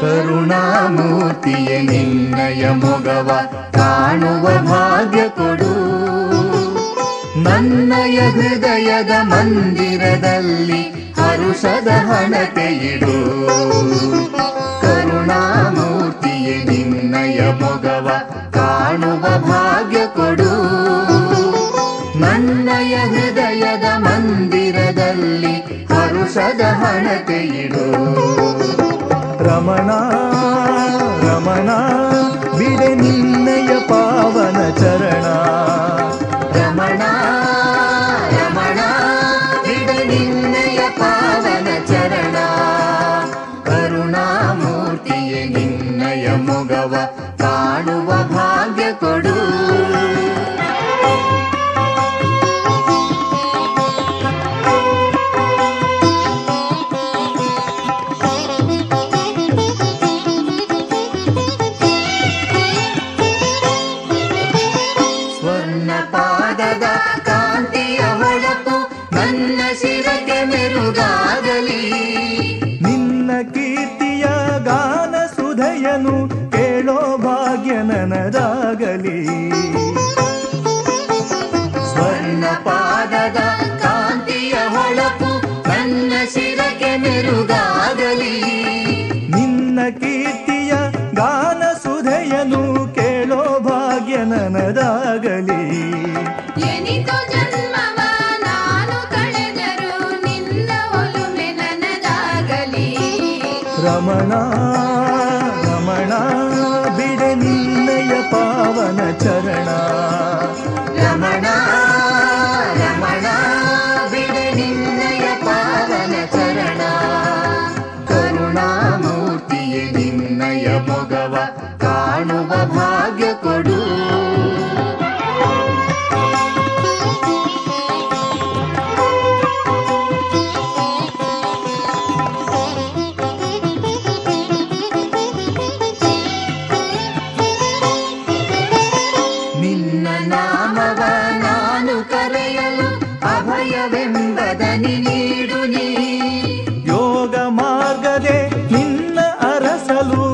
ಕರುಣಾಮೂರ್ತಿಯೇ ನಿನ್ನಯ ಮೊಗವ ಕಾಣುವ ಭಾಗ್ಯ ಕೊಡು ನನ್ನಯ ಹೃದಯದ ಮಂದಿರದಲ್ಲಿ ಹರುಷದ ಹಣತೆ ಇಡು ಕರುಣಾಮೂರ್ತಿಯೇ ನಿನ್ನಯ ಮೊಗವ ಕಾಣುವ ಭಾಗ್ಯ ಕೊಡು ನನ್ನಯ ಹೃದಯದ ಮಂದಿರದಲ್ಲಿ ಹರುಷದ ಹಣತೆ ಇಡು ರಮಣ ರಮಣ ಬಿಡೆ ನಿನ್ನಯ ಪಾವನ ಚರಣ ರಮಣ ರಮಣ ಬಿಡ ನಿನ್ನಯ ಪಾವನ ಚರಣ ಕರುಣಾಮೂರ್ತಿಯೇ ನಿನ್ನಯ ಮೊಗವ ಕಾಣುವ ಭಾಗ್ಯ ಕೊಡು ಸ್ವರ್ಣ ಪಾದದ ಕಾಂತಿಯ ಹೊಳಪು ನನ್ನ ಶಿರಕ್ಕೆ ಮೆರುಗಾಗಲಿ ನಿನ್ನ ಕೀರ್ತಿಯ ಗಾನ ಸುಧಯನು ಕೇಳೋ ಭಾಗ್ಯ ನನದಾಗಲಿ ಸ್ವರ್ಣ ಪಾದದ ಕಾಂತಿಯ ಹೊಳಪು ನನ್ನ ಶಿರಕ್ಕೆ ಮೆರುಗಾಗಲಿ ನಿನ್ನ ಕೀರ್ತಿಯ ಗಾನ ಸುಧಯನು ಕೇಳೋ ಭಾಗ್ಯ ನನದಾಗಲಿ ಎನಿತು ಜನ್ಮವ ನಾನು ಕಳೆದರು ನಿನ್ನ ಒಲುಮೆ ನನದಾಗಲಿ ರಮಣ ರಮಣ ಬಿಡೆ ನಿನ್ನಯ ಪಾವನ ಚರಣ ರಮಣ ರಮಣ ಬಿಡ ನಿನ್ನಯ ಪಾವನ ಚರಣ ಕರುಣಾಮೂರ್ತಿಯೇ ನಿನ್ನಯ ಮೊಗವ ಕಾಣುವ ಭಾಗ್ಯ ಕೊಡು ನಿನ್ನ ನಾಮವ ನಾನು ಕರೆಯಲು ಅಭಯವೆಂಬದನಿ ನೀಡು ನೀ ಯೋಗ ಮಾರ್ಗದೆ ನಿನ್ನ ಅರಸಲು